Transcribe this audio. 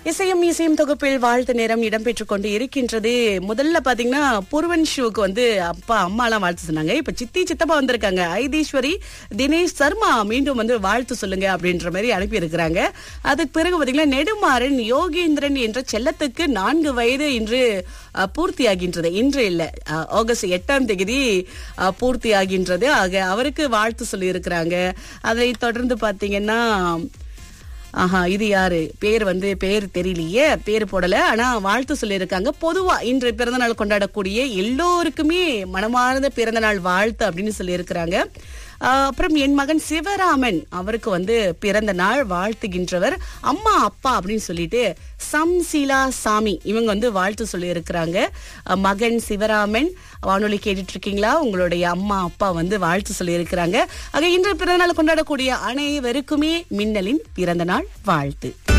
இசையும் இசையும் தொகுப்பில் வாழ்த்து நேரம் இடம்பெற்றுக் கொண்டு இருக்கின்றது முதல்ல பாத்தீங்கன்னா பூர்வன் ஷூக்கு வந்து அப்பா அம்மா எல்லாம் வாழ்த்து சொன்னாங்க இப்ப சித்தி சித்தப்பா வந்திருக்காங்க ஐதீஸ்வரி தினேஷ் சர்மா மீண்டும் வந்து வாழ்த்து சொல்லுங்க அப்படின்ற மாதிரி அனுப்பி இருக்கிறாங்க அதுக்கு பிறகு பாத்தீங்கன்னா நெடுமாறன் யோகேந்திரன் என்ற செல்லத்துக்கு நான்கு வயது இன்று அஹ், பூர்த்தியாகின்றது இன்று இல்ல அஹ், ஆகஸ்ட் எட்டாம் தேதி அஹ், பூர்த்தியாகின்றது ஆக அவருக்கு வாழ்த்து சொல்லி இருக்கிறாங்க அதை தொடர்ந்து பாத்தீங்கன்னா ஆஹா இது யாரு பேர் வந்து பேர் தெரியலையே பேர் போடல ஆனா வாழ்த்து சொல்லியிருக்காங்க பொதுவா இன்று பிறந்தநாள் கொண்டாடக்கூடிய எல்லோருக்குமே மனமார்ந்த பிறந்தநாள் வாழ்த்து அப்படின்னு சொல்லியிருக்கிறாங்க ஆஹ் அப்புறம் என் மகன் சிவராமன் அவருக்கு வந்து பிறந்த நாள் வாழ்த்துகின்றவர் அம்மா அப்பா அப்படின்னு சொல்லிட்டு சம்சீலா சாமி இவங்க வந்து வாழ்த்து சொல்லி இருக்கிறாங்க மகன் சிவராமன் வானொலி கேட்டுட்டு இருக்கீங்களா உங்களுடைய அம்மா அப்பா வந்து வாழ்த்து சொல்லி இருக்கிறாங்க ஆக இன்று பிறந்தநாள் கொண்டாடக்கூடிய அனைவருக்குமே மின்னலின் பிறந்த நாள் வாழ்த்து